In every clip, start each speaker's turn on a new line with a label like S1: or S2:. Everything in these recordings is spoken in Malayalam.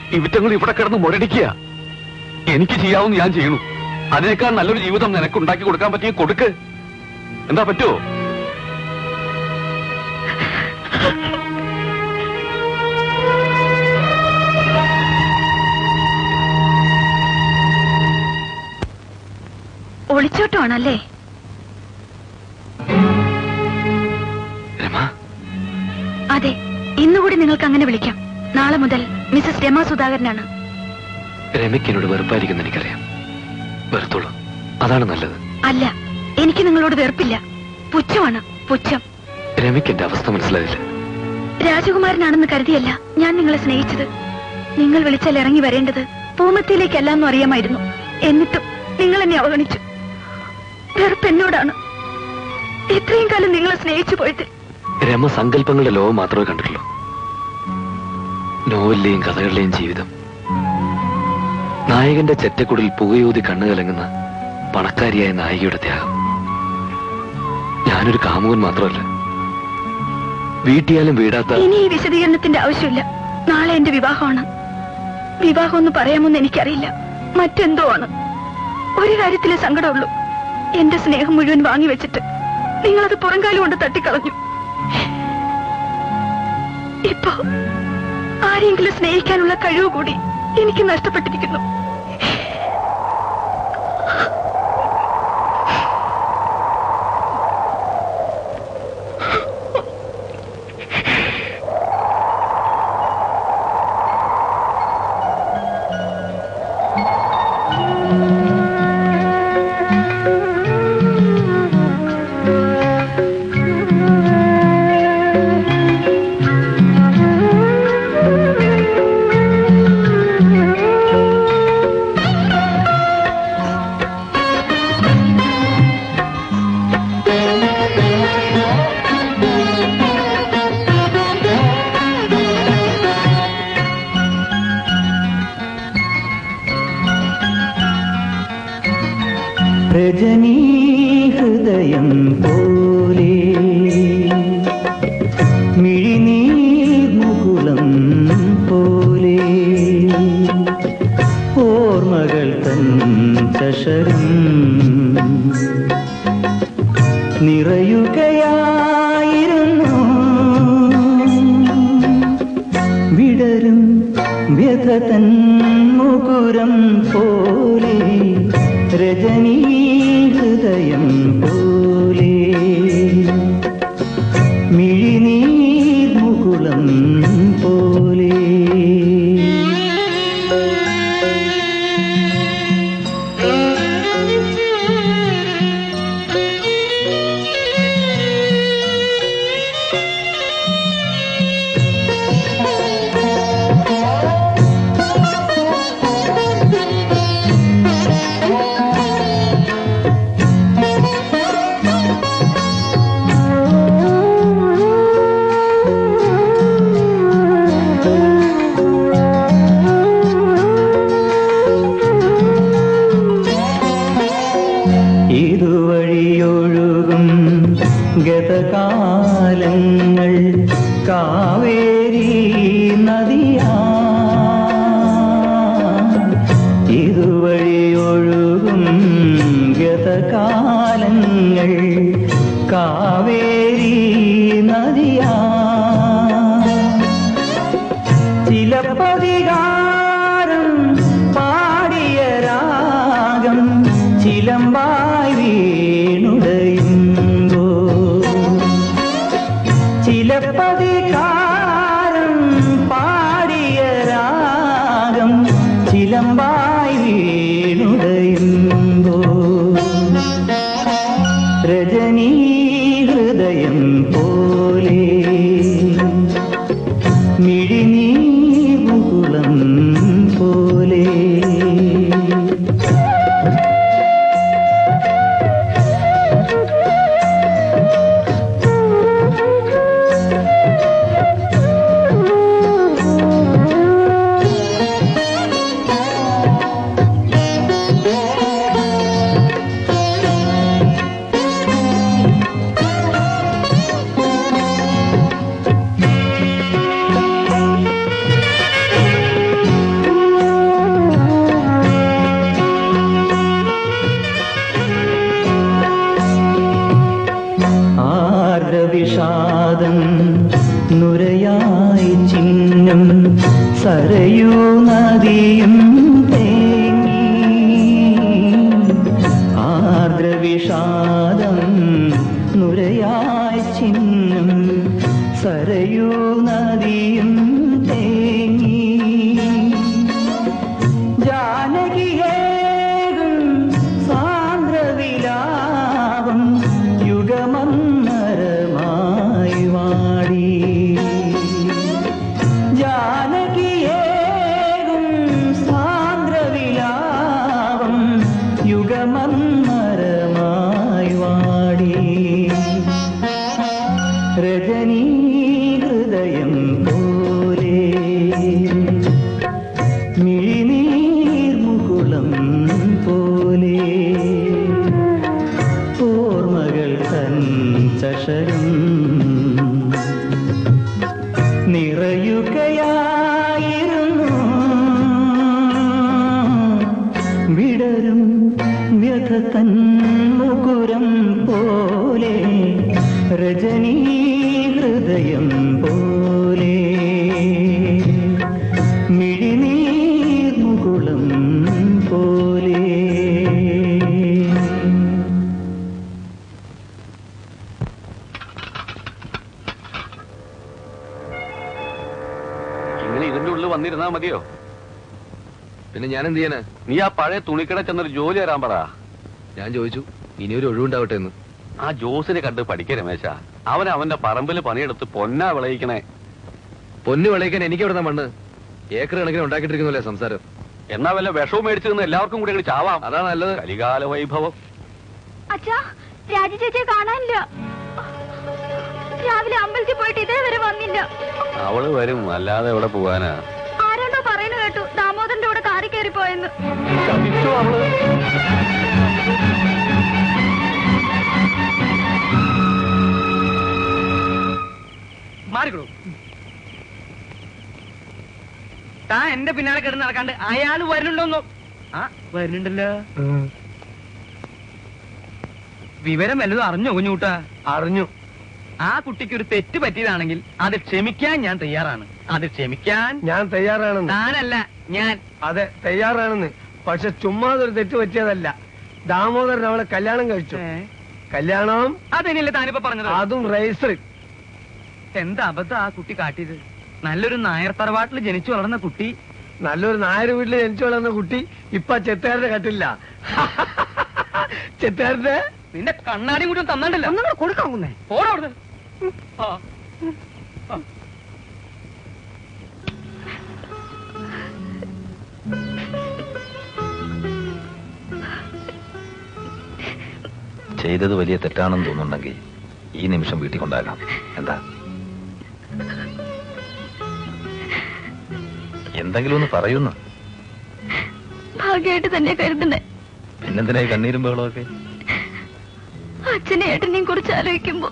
S1: ഇവറ്റങ്ങൾ ഇവിടെ കിടന്ന് മുരടിക്കുക എനിക്ക് ചെയ്യാവുന്ന ഞാൻ ചെയ്യണു അതിനേക്കാൾ നല്ലൊരു ജീവിതം നിനക്ക് ഉണ്ടാക്കി കൊടുക്കാൻ പറ്റിയ കൊടുക്ക് എന്താ പറ്റുമോ
S2: ഒളിച്ചോട്ടമാണല്ലേ
S1: രമ
S2: അതെ ഇന്നുകൂടി നിങ്ങൾക്ക് അങ്ങനെ വിളിക്കാം നാളെ മുതൽ മിസസ് രമ സുധാകരനാണ്
S1: രമയ്ക്ക് എന്നോട് വെറുപ്പായിരിക്കും എനിക്കറിയാം വെറുത്തോളൂ അതാണ് നല്ലത്
S2: അല്ല എനിക്ക് നിങ്ങളോട് വെറുപ്പില്ല പുച്ഛമാണ് പുച്ഛം
S1: രമയ്ക്ക് എന്റെ അവസ്ഥ മനസ്സിലായില്ല
S2: രാജകുമാരനാണെന്ന് കരുതിയല്ല ഞാൻ നിങ്ങളെ സ്നേഹിച്ചത് നിങ്ങൾ വിളിച്ചാൽ ഇറങ്ങി വരേണ്ടത് പൂമത്തിയിലേക്കല്ല എന്നും അറിയാമായിരുന്നു എന്നിട്ടും നിങ്ങൾ എന്നെ അവഗണിച്ചു വെറുപ്പ് എന്നോടാണ് ഇത്രയും കാലം നിങ്ങളെ സ്നേഹിച്ചു പോയിട്ട്
S1: രമ സങ്കല്പങ്ങളുടെ ലോകം മാത്രമേ കണ്ടിട്ടുള്ളൂ നോവലിലെയും കഥകളിലെയും ജീവിതം നായകന്റെ ചെറ്റക്കുടിൽ പുകയൂതി കണ്ണു കലങ്ങുന്ന പണക്കാരിയായ നായികയുടെ ത്യാഗം ഞാനൊരു കാമുകൻ മാത്രമല്ല വീട്ടിയാലും വീടാത്ത
S2: ഇനി ഈ വിശദീകരണത്തിന്റെ ആവശ്യമില്ല നാളെ എന്റെ വിവാഹമാണ് വിവാഹം ഒന്ന് പറയാമെന്ന് എനിക്കറിയില്ല മറ്റെന്തോ ആണ് ഒരു കാര്യത്തിലെ സങ്കടമുള്ളൂ എന്റെ സ്നേഹം മുഴുവൻ വാങ്ങി വെച്ചിട്ട് നിങ്ങളത് പുറംകാലം കൊണ്ട് തട്ടിക്കളഞ്ഞു ഇപ്പോ ആരെങ്കിലും സ്നേഹിക്കാനുള്ള കഴിവ് കൂടി എനിക്ക് നഷ്ടപ്പെട്ടിരിക്കുന്നു
S3: രജനീ ഹൃദയം പോലെ മിഴിനീർ മുകുളം പോലെ ഓർമ്മകൾ തൻ ചഷരം നിറയുകയായിരുന്നു വിടരും വ്യഥതൻ മുകുരം പോലെ രജനീ ഹൃദയം പോലെ മിഴിനീർ മുകുളം പോലെ ഇതുവഴിയൊഴുകും ഗതകാലങ്ങൾ കാവേരി നദിയാ ഇതുവഴിയൊഴുകും ഗതകാലങ്ങൾ കാവേരി നദിയാ ചിലപ്പതികാരം പാടിയ രാഗം ചിലമ്പായി വീണുടയുമ്പോ ചിലപ്പതികാരം പാടിയ രാഗം ചിലമ്പായി വീണുടയുമ്പോ രജനീ ഹൃദയം പോലെ മിഴിനീ മുകുളം പോലെ വിഷാദം നുരയായി ചിഹ്നം സരയൂ നദിയും തേങ്ങി ആർദ്ര വിഷാദം നുരയായി ചിഹ്നം സരയൂ നദിയും തേങ്ങി ജാനകിയേകും സാന്ദ്രവിലാപം യുഗമന്മരമായി വാടി ജാനകിയേകും സാന്ദ്രവിലാപം യുഗമന്മരമായി വാടി രജനീ ഹൃദയം പോലെ മിഴിനീർമുകുളം പോലെ ഓർമ്മകൾ തൻ ചഷകം നിറയുകയായിരുന്നു വിടരും വ്യഥ തൻ മുകുരം പോലെ രജനീ ഹൃദയം പോലെ മിഴിനീർ മുകുളം പോലെ
S1: ഇങ്ങനെ ഇതിന്റെ ഉള്ളിൽ വന്നിരുന്നാ മതിയോ
S4: പിന്നെ ഞാൻ എന്ത് ചെയ്യാനാ
S1: നീ ആ പഴയ തുണിക്കട ചെന്നൊരു ജോലി തരാൻ പറ
S4: ഞാൻ ചോദിച്ചു ഇനി ഒരു ഒഴിവുണ്ടാവട്ടെ എന്ന്
S1: ആ ജോസിനെ കണ്ട് പഠിക്ക രമേശ അവൻ അവന്റെ പറമ്പിൽ പണിയെടുത്ത് പൊന്നാ വിളയിക്കണേ
S4: പൊന്നു വിളയിക്കാൻ എനിക്ക് എവിടെ മണ്ണ് ഏക്കർ കണക്കിന് ഉണ്ടാക്കിയിട്ടിരിക്കുന്നല്ലേ സംസാരം
S1: എന്നാ വല്ല വിഷവും മേടിച്ചു നിന്ന് എല്ലാവർക്കും കൂടി അങ്ങട് ചാവാം
S4: അതാ നല്ലത്
S1: കലികാല വൈഭവം
S2: അച്ഛാ രാജി ചേച്ചിയെ കാണാനില്ല രാവിലെ അമ്പലത്തിൽ പോയിട്ട് ഇതേവരെ വന്നില്ല
S1: അവള് വരും അല്ലാതെ എവിടെ പോവാനാ
S2: ആരാണ്ടോ പറയുന്നു കേട്ടു ദാമോദരന്റെ കൂടെ കാറി കയറി പോയെന്ന്
S1: ചതിച്ചോ അവള്
S5: മാറിക്കൊടു താ എന്റെ പിന്നാലെ കിടന്ന് നടക്കാണ്ട് അയാൾ വരുന്നുണ്ടോന്നോ ആ വരുന്നുണ്ടല്ലോ വിവരം വല്ലതും അറിഞ്ഞോ കുഞ്ഞൂട്ടാ
S6: അറിഞ്ഞു
S5: ആ കുട്ടിക്ക് ഒരു തെറ്റ് പറ്റിയതാണെങ്കിൽ അത് ക്ഷമിക്കാൻ ഞാൻ തയ്യാറാണ് അത് ക്ഷമിക്കാൻ
S6: ഞാൻ തയ്യാറാണെന്ന്
S5: താനല്ല ഞാൻ
S6: അതെ തയ്യാറാണെന്ന് പക്ഷെ ചുമ്മാതെ ഒരു തെറ്റ് പറ്റിയതല്ല ദാമോദരൻ അവളെ കല്യാണം കഴിച്ചു
S5: ഏ?
S6: കല്യാണം
S5: അതെങ്ങനെയല്ലേ താനിപ്പോ പറഞ്ഞത്
S6: അതും റേസർ
S5: എന്താ അബദ്ധം ആ കുട്ടി കാട്ടിയത് നല്ലൊരു നായർ തറവാട്ടിൽ ജനിച്ചു വളർന്ന കുട്ടി
S6: നല്ലൊരു നായർ വീട്ടിൽ ജനിച്ചു വളർന്ന കുട്ടി ഇപ്പൊ ചെത്തുകാരന്റെ കട്ടില്ല ചെത്തുകാരന്റെ
S5: നിന്റെ കണ്ണാടി കൂടി തന്നണ്ടല്ലോ ഒന്നും കൊടുക്കാവുന്നേ പോടാ അവിടുന്ന് ആ
S7: ചെയ്തത് വലിയ തെറ്റാണെന്ന് തോന്നുന്നുണ്ടെങ്കിൽ ഈ നിമിഷം വീട്ടിൽ കൊണ്ടാകാം എന്താ എന്തെങ്കിലും ഒന്ന് പറയുന്നു
S2: ഭാഗ്യമായിട്ട് തന്നെ കരുതുന്നേ
S7: പിന്നെന്തിനായി കണ്ണീരും ബഹളമൊക്കെ
S2: അച്ഛനെ ഏട്ടനെയും കുറിച്ച് ആലോചിക്കുമ്പോ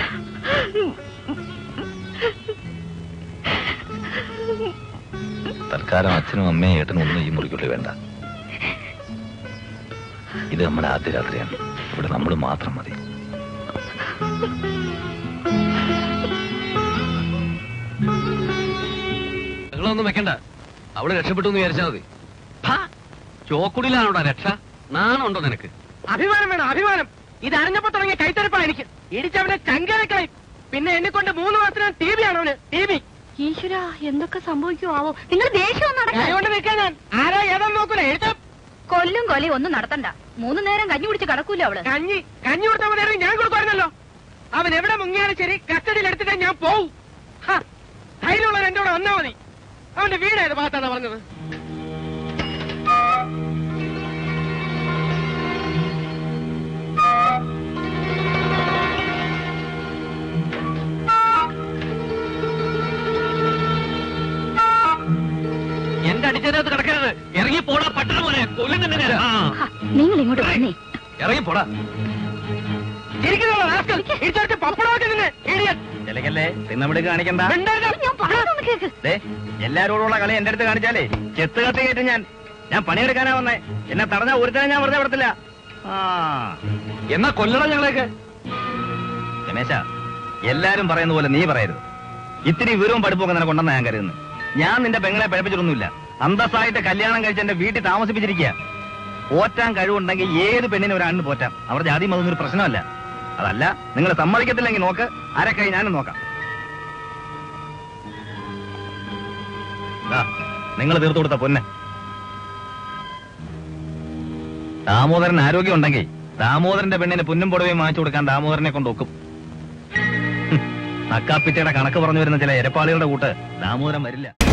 S7: തൽക്കാലം അച്ഛനും അമ്മയും ഏട്ടനും ഒന്നും ഈ മുറിക്കുള്ളിൽ വേണ്ട ഇത് നമ്മുടെ ആദ്യ രാത്രിയാണ് ഇവിടെ നമ്മൾ മാത്രം മതി
S4: നിങ്ങളൊന്നും വെക്കണ്ട അവള് രക്ഷപ്പെട്ടു എന്ന് വിചാരിച്ചാൽ മതി
S1: ചോക്കുടിലാണോടാ രക്ഷ നാണുണ്ടോ നിനക്ക്
S5: അഭിമാനം വേണം അഭിമാനം ഇത് അറിഞ്ഞപ്പോ തുടങ്ങിയ കൈത്തരപ്പാണ് എനിക്ക് ഇടിച്ചവനെ ചങ്കരക്കളയും പിന്നെ എന്നെ കൊണ്ട് മൂന്ന് മാസത്തിനും ടി വി ആണ് അവന് ടി വി
S2: ഈശ്വര എന്തൊക്കെ സംഭവിക്കുവോ നിങ്ങൾ ദേഷ്യം
S5: കൊണ്ട് നിൽക്കാൻ ഞാൻ ആരാ ഏതാന്ന് നോക്കൂല എഴുത്ത
S2: കൊല്ലും കൊലയും ഒന്നും നടത്തണ്ട മൂന്ന് നേരം കഞ്ഞി കുടിച്ച് കിടക്കൂല അവള്
S5: കഞ്ഞി കഞ്ഞി കൊടുത്ത മതി ഞാൻ കൊടുക്കുമായിരുന്നല്ലോ അവൻ എവിടെ മുങ്ങിയാലും ശരി കസ്റ്റഡിയിൽ എടുത്തിട്ട് ഞാൻ പോവും ഹ, ധൈര്യമുള്ളവർ എന്റെ കൂടെ വന്നാ മതി അവന്റെ വീട് ഏത് ഭാഗത്താണ് പറഞ്ഞത്
S1: എന്റെ അടിച്ചതിനകത്ത് കിടക്കരുത് ഇറങ്ങി പോടാ പട്ടണ പോലെ കൊല്ലും തന്നെ ഞാൻ. ആ.
S2: നിങ്ങൾ ഇങ്ങോട്ട് വന്നേ
S1: ഇറങ്ങി പോടാ
S5: ഇരിക്കുന്നുള്ള റാസ്കൽ ഇടിച്ചടിച്ച് പപ്പടമൊക്കെ നിന്ന് ഇടിയൻ
S4: ചിലക്കല്ലേ തിന്നമിട് കാണിക്കണ്ട
S2: ഞാൻ പറയുന്നൊന്ന് കേക്ക്
S4: ദേ, എല്ലാരോടുള്ള കളി എന്റെ അടുത്ത് കാണിച്ചാലേ ചെത്ത് കത്തി കയറ്റി ഞാൻ ഞാൻ പണിയെടുക്കാനാ വന്നേ എന്നെ തടഞ്ഞ ഒരുത്തനെ ഞാൻ വെറുതെ വിടത്തില്ല ആ
S1: എന്നാ കൊല്ലണം ഞങ്ങളെയൊക്കെ
S4: രമേശ എല്ലാരും പറയുന്ന പോലെ നീ പറയരുത് ഇത്തിരി വിവരവും പഠിപ്പൊക്കെ നിനക്കുണ്ടെന്ന് ഞാൻ കരുതുന്നു ഞാൻ നിന്റെ പെങ്ങളെ പഴപ്പിച്ചിട്ടൊന്നുമില്ല അന്തസ്സായിട്ട് കല്യാണം കഴിച്ച് എന്റെ വീട്ടിൽ താമസിപ്പിച്ചിരിക്കുക പോറ്റാൻ കഴിവുണ്ടെങ്കിൽ ഏത് പെണ്ണിനെ ഒരു ആണിന് പോറ്റാം അവർ ജാതി മതം ഒരു പ്രശ്നമല്ല അതല്ല നിങ്ങൾ സമ്മതിക്കത്തില്ലെങ്കിൽ നോക്ക് ആരൊക്കെ ഞാനും നോക്കാം നിങ്ങൾ തീർത്തു കൊടുത്ത പൊന്നെ ദാമോദരൻ ആരോഗ്യം ഉണ്ടെങ്കിൽ ദാമോദരന്റെ പെണ്ണിന് പുന്നും പുടവയും വാങ്ങിച്ചു കൊടുക്കാൻ ദാമോദരനെ കൊണ്ട് ഒക്കും ഹും. നക്കാപ്പിറ്റയുടെ കണക്ക് പറഞ്ഞു വരുന്ന ചില എരപ്പാളികളുടെ കൂട്ട് ദാമോദരൻ വരില്ല